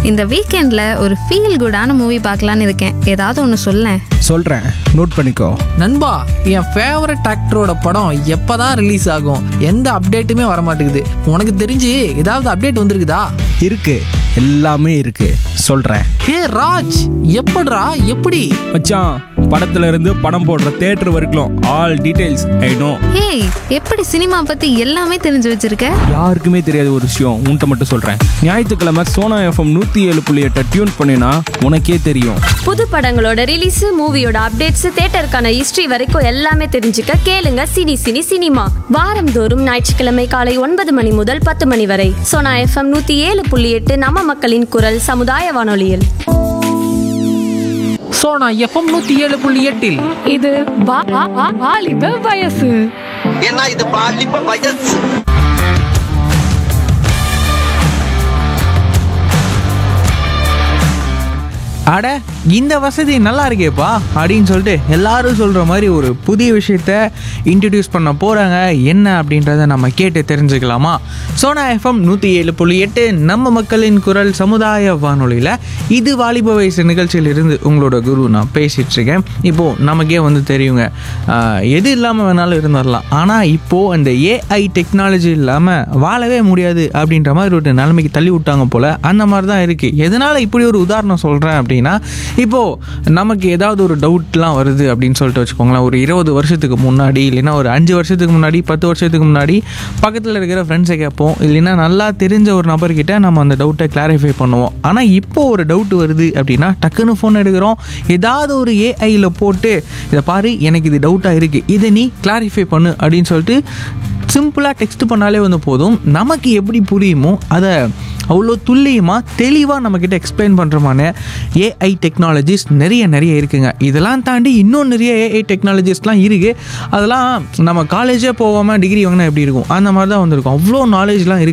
இந்த வீக்கெண்ட்ல ஒரு ஃபீல் குடான மூவி பார்க்கலான்னு இருக்கேன் ஏதாவது ஒன்று சொல்லேன் சொல்கிறேன் நோட் பண்ணிக்கோ நண்பா என் ஃபேவரட் ஆக்டரோட படம் எப்பதான் ரிலீஸ் ஆகும் எந்த அப்டேட்டுமே வர மாட்டேங்குது உனக்கு தெரிஞ்சு ஏதாவது அப்டேட் வந்திருக்குதா இருக்கு எல்லாமே இருக்கு சொல்கிறேன் ஹே ராஜ் எப்படிடா எப்படி மச்சான் படத்துல இருந்து படம் போடுற தேட்டர் வரைக்கும் all details I know hey எப்படி சினிமா பத்தி எல்லாமே தெரிஞ்சு வச்சிருக்க யாருக்குமே தெரியாத ஒரு விஷயம் உன்கிட்ட மட்டும் சொல்கிறேன் ஞாயிற்றுக்கிழமை சோனா எஃப்எம் நூற்றி ஏழு புள்ளி எட்டை டியூன் பண்ணினா உனக்கே தெரியும் புது படங்களோட ரிலீஸ் மூவியோட அப்டேட்ஸ் தியேட்டருக்கான ஹிஸ்டரி வரைக்கும் எல்லாமே தெரிஞ்சுக்க கேளுங்க சினி சினி சினிமா வாரந்தோறும் ஞாயிற்றுக்கிழமை காலை ஒன்பது மணி முதல் பத்து மணி வரை சோனா எஃப்எம் நூத்தி ஏழு புள்ளி எட்டு நம்ம மக்களின் குரல் சமுதாய வானொலியில் ஸோ நான் எஃப்எம் நூற்றி ஏழு புள்ளி எட்டில் இது வா- வா- வா- வாலிப வயசு ஏன்னா இது பாலிப்ப வயசு அட இந்த வசதி நல்லா இருக்கேப்பா அப்படின்னு சொல்லிட்டு எல்லாரும் சொல்கிற மாதிரி ஒரு புதிய விஷயத்த இன்ட்ரடியூஸ் பண்ண போகிறாங்க என்ன அப்படின்றத நம்ம கேட்டு தெரிஞ்சுக்கலாமா சோனா எஃப்எம் நூற்றி ஏழு புள்ளி எட்டு நம்ம மக்களின் குரல் சமுதாய வானொலியில் இது வாலிப வயசு நிகழ்ச்சியிலிருந்து உங்களோட குரு நான் பேசிகிட்டு இருக்கேன் இப்போது நமக்கே வந்து தெரியுங்க ஆஹ், எது இல்லாமல் வேணாலும் இருந்துடலாம் ஆனால் இப்போது அந்த ஏஐ டெக்னாலஜி இல்லாமல் வாழவே முடியாது அப்படின்ற மாதிரி ஒரு நிலைமைக்கு தள்ளி விட்டாங்க போல் அந்த மாதிரி தான் இருக்குது எதனால் இப்படி ஒரு உதாரணம் சொல்கிறேன் அப்படின்னா இப்போது நமக்கு ஏதாவது ஒரு டவுட்லாம் வருது அப்படின்னு சொல்லிட்டு வச்சுக்கோங்களேன் ஒரு இருபது வருஷத்துக்கு முன்னாடி இல்லைன்னா ஒரு அஞ்சு வருஷத்துக்கு முன்னாடி பத்து வருஷத்துக்கு முன்னாடி பக்கத்தில் இருக்கிற ஃப்ரெண்ட்ஸை கேட்போம் இல்லைன்னா நல்லா தெரிஞ்ச ஒரு நபர்கிட்ட நம்ம அந்த டவுட்டை கிளாரிஃபை பண்ணுவோம் ஆனால் இப்போ ஒரு டவுட் வருது அப்படின்னா டக்குன்னு ஃபோன் எடுக்கிறோம் ஏதாவது ஒரு ஏஐயில் போட்டு இதை பாரு எனக்கு இது டவுட்டாக இருக்குது இதை நீ கிளாரிஃபை பண்ணு அப்படின்னு சொல்லிட்டு சிம்பிளாக டெக்ஸ்ட் பண்ணாலே வந்து போதும் நமக்கு எப்படி புரியுமோ அதை அவ்வளோ துல்லியமாக தெளிவாக நம்மக்கிட்ட எக்ஸ்பிளைன் பண்ணுறமான ஏஐ டெக்னாலஜிஸ் நிறைய நிறைய இருக்குங்க இதெல்லாம் தாண்டி இன்னும் நிறைய ஏஐ டெக்னாலஜிஸ்லாம் இருக்குது அதெல்லாம் நம்ம காலேஜே போகாமல் டிகிரி வாங்கினா எப்படி இருக்கும் அந்த மாதிரி தான் வந்திருக்கும் அவ்வளோ நாலேஜ்லாம் இருக்குது